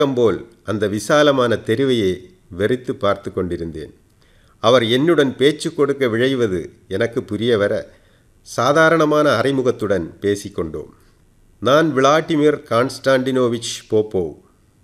போல் அந்த விசாலமான தெருவையே வெறித்து பார்த்து கொண்டிருந்தேன் அவர் என்னுடன் பேச்சு கொடுக்க விழைவது எனக்கு புரிய வர சாதாரணமான அறிமுகத்துடன் பேசிக்கொண்டோம் நான் விளாடிமிர் கான்ஸ்டாண்டினோவிச் போப்போவ்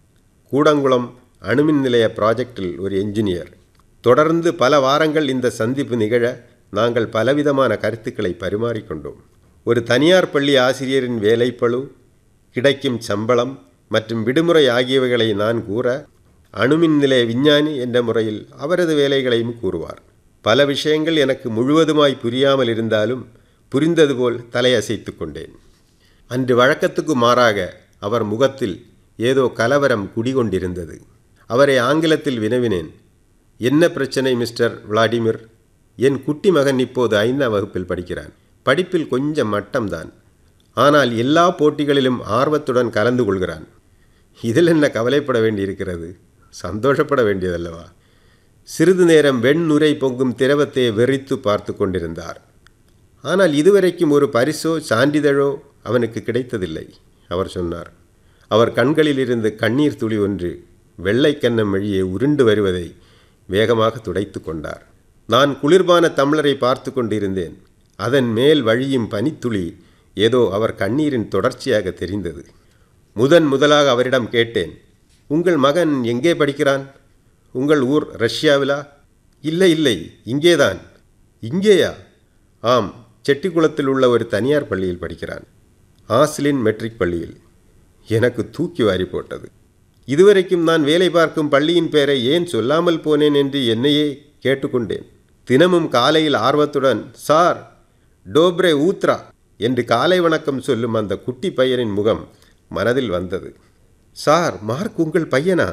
கூடங்குளம் அணுமின் நிலைய ப்ராஜெக்டில் ஒரு என்ஜினியர் தொடர்ந்து பல வாரங்கள் இந்த சந்திப்பு நிகழ நாங்கள் பலவிதமான கருத்துக்களை பரிமாறிக்கொண்டோம் ஒரு தனியார் பள்ளி ஆசிரியரின் வேலைப்பளு கிடைக்கும் சம்பளம் மற்றும் விடுமுறை ஆகியவைகளை நான் கூற அணுமின் நிலைய விஞ்ஞானி என்ற முறையில் அவரது வேலைகளையும் கூறுவார் பல விஷயங்கள் எனக்கு முழுவதுமாய் புரியாமல் இருந்தாலும் புரிந்தது போல் தலையசைத்து கொண்டேன் அன்று வழக்கத்துக்கு மாறாக அவர் முகத்தில் ஏதோ கலவரம் குடிகொண்டிருந்தது அவரை ஆங்கிலத்தில் வினவினேன் என்ன பிரச்சனை மிஸ்டர் விளாடிமிர் என் குட்டி மகன் இப்போது ஐந்தாம் வகுப்பில் படிக்கிறான் படிப்பில் கொஞ்சம் மட்டம்தான் ஆனால் எல்லா போட்டிகளிலும் ஆர்வத்துடன் கலந்து கொள்கிறான் இதில் என்ன கவலைப்பட வேண்டியிருக்கிறது சந்தோஷப்பட வேண்டியதல்லவா சிறிது நேரம் வெண்ணுரை பொங்கும் திரவத்தை வெறித்து பார்த்து கொண்டிருந்தார் ஆனால் இதுவரைக்கும் ஒரு பரிசோ சான்றிதழோ அவனுக்கு கிடைத்ததில்லை அவர் சொன்னார் அவர் கண்களிலிருந்து கண்ணீர் துளி ஒன்று வெள்ளைக்கன்னம் வழியே உருண்டு வருவதை வேகமாக துடைத்து கொண்டார் நான் குளிர்பான தம்ளரை பார்த்து கொண்டிருந்தேன் அதன் மேல் வழியும் பனித்துளி ஏதோ அவர் கண்ணீரின் தொடர்ச்சியாக தெரிந்தது முதன் முதலாக அவரிடம் கேட்டேன் உங்கள் மகன் எங்கே படிக்கிறான் உங்கள் ஊர் ரஷ்யாவிலா இல்லை இல்லை இங்கேதான் இங்கேயா ஆம் செட்டிக்குளத்தில் உள்ள ஒரு தனியார் பள்ளியில் படிக்கிறான் ஆஸ்லின் மெட்ரிக் பள்ளியில் எனக்கு தூக்கி வாரி போட்டது இதுவரைக்கும் நான் வேலை பார்க்கும் பள்ளியின் பெயரை ஏன் சொல்லாமல் போனேன் என்று என்னையே கேட்டுக்கொண்டேன் தினமும் காலையில் ஆர்வத்துடன் சார் டோப்ரே ஊத்ரா என்று காலை வணக்கம் சொல்லும் அந்த குட்டி பையனின் முகம் மனதில் வந்தது சார் மார்க் உங்கள் பையனா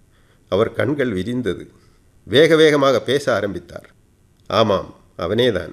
அவர் கண்கள் விரிந்தது வேக வேகமாக பேச ஆரம்பித்தார் ஆமாம் அவனேதான்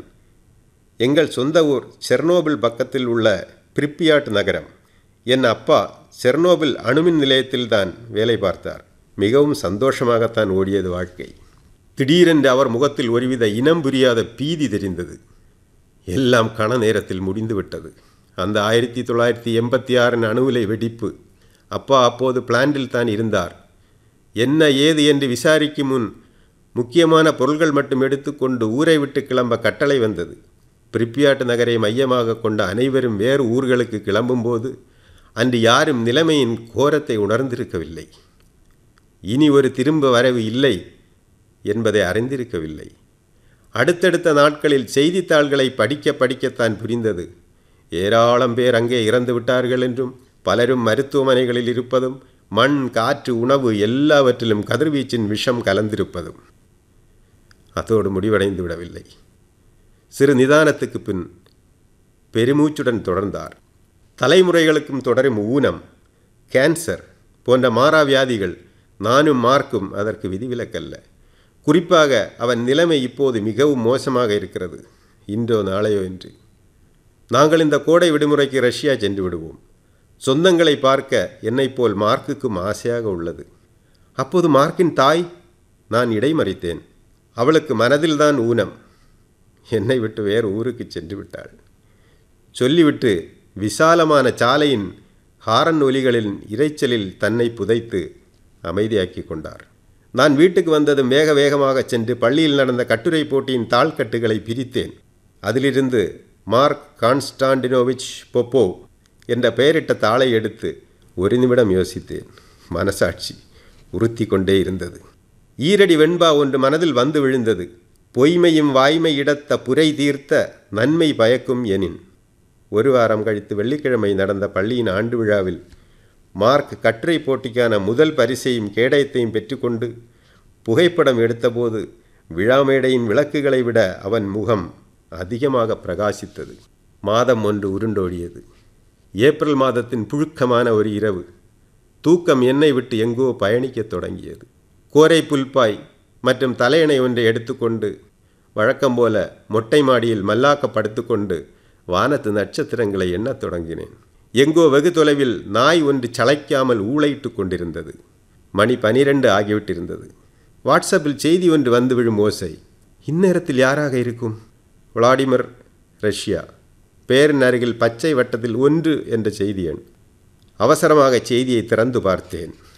எங்கள் சொந்த ஊர் செர்னோபில் பக்கத்தில் உள்ள பிரிப்பியாட் நகரம் என் அப்பா செர்னோபில் அணுமின் நிலையத்தில்தான் வேலை பார்த்தார் மிகவும் சந்தோஷமாகத்தான் ஓடியது வாழ்க்கை திடீரென்று அவர் முகத்தில் ஒருவித இனம் புரியாத பீதி தெரிந்தது எல்லாம் கண நேரத்தில் முடிந்துவிட்டது அந்த ஆயிரத்தி தொள்ளாயிரத்தி எண்பத்தி ஆறின் அணுவிலை வெடிப்பு அப்பா அப்போது பிளான்டில் தான் இருந்தார் என்ன ஏது என்று விசாரிக்கும் முன் முக்கியமான பொருள்கள் மட்டும் எடுத்துக்கொண்டு ஊரை விட்டு கிளம்ப கட்டளை வந்தது பிரிப்பியாட்டு நகரை மையமாக கொண்ட அனைவரும் வேறு ஊர்களுக்கு கிளம்பும்போது அன்று யாரும் நிலைமையின் கோரத்தை உணர்ந்திருக்கவில்லை இனி ஒரு திரும்ப வரவு இல்லை என்பதை அறிந்திருக்கவில்லை அடுத்தடுத்த நாட்களில் செய்தித்தாள்களை படிக்க படிக்கத்தான் புரிந்தது ஏராளம் பேர் அங்கே இறந்து விட்டார்கள் என்றும் பலரும் மருத்துவமனைகளில் இருப்பதும் மண் காற்று உணவு எல்லாவற்றிலும் கதிர்வீச்சின் விஷம் கலந்திருப்பதும் அதோடு முடிவடைந்து விடவில்லை சிறு நிதானத்துக்கு பின் பெருமூச்சுடன் தொடர்ந்தார் தலைமுறைகளுக்கும் தொடரும் ஊனம் கேன்சர் போன்ற மாறாவியாதிகள் நானும் மார்க்கும் அதற்கு விதிவிலக்கல்ல குறிப்பாக அவன் நிலைமை இப்போது மிகவும் மோசமாக இருக்கிறது இன்றோ நாளையோ என்று நாங்கள் இந்த கோடை விடுமுறைக்கு ரஷ்யா சென்று விடுவோம் சொந்தங்களை பார்க்க என்னைப் போல் மார்க்குக்கும் ஆசையாக உள்ளது அப்போது மார்க்கின் தாய் நான் இடைமறித்தேன் அவளுக்கு மனதில்தான் ஊனம் என்னை விட்டு வேறு ஊருக்கு சென்று விட்டாள் சொல்லிவிட்டு விசாலமான சாலையின் ஹாரன் ஒலிகளின் இரைச்சலில் தன்னை புதைத்து அமைதியாக்கி கொண்டார் நான் வீட்டுக்கு வந்ததும் வேக வேகமாக சென்று பள்ளியில் நடந்த கட்டுரை போட்டியின் தாள்கட்டுகளை பிரித்தேன் அதிலிருந்து மார்க் கான்ஸ்டாண்டினோவிச் பொப்போ என்ற பெயரிட்ட தாளை எடுத்து ஒரு நிமிடம் யோசித்தேன் மனசாட்சி உறுத்தி கொண்டே இருந்தது ஈரடி வெண்பா ஒன்று மனதில் வந்து விழுந்தது பொய்மையும் வாய்மை இடத்த புரை தீர்த்த நன்மை பயக்கும் எனின் ஒரு வாரம் கழித்து வெள்ளிக்கிழமை நடந்த பள்ளியின் ஆண்டு விழாவில் மார்க் கட்டுரை போட்டிக்கான முதல் பரிசையும் கேடயத்தையும் பெற்றுக்கொண்டு புகைப்படம் எடுத்தபோது விழா மேடையின் விளக்குகளை விட அவன் முகம் அதிகமாக பிரகாசித்தது மாதம் ஒன்று உருண்டோடியது ஏப்ரல் மாதத்தின் புழுக்கமான ஒரு இரவு தூக்கம் என்னை விட்டு எங்கோ பயணிக்கத் தொடங்கியது கோரை புல்பாய் மற்றும் தலையணை ஒன்றை எடுத்துக்கொண்டு வழக்கம் போல மொட்டை மாடியில் மல்லாக்க படுத்துக்கொண்டு வானத்து நட்சத்திரங்களை எண்ணத் தொடங்கினேன் எங்கோ வெகு தொலைவில் நாய் ஒன்று சளைக்காமல் ஊளையிட்டு கொண்டிருந்தது மணி பனிரெண்டு ஆகிவிட்டிருந்தது வாட்ஸ்அப்பில் செய்தி ஒன்று வந்து விழும் ஓசை இந்நேரத்தில் யாராக இருக்கும் விளாடிமிர் ரஷ்யா பேரின் அருகில் பச்சை வட்டத்தில் ஒன்று என்ற செய்தி எண் அவசரமாக செய்தியை திறந்து பார்த்தேன்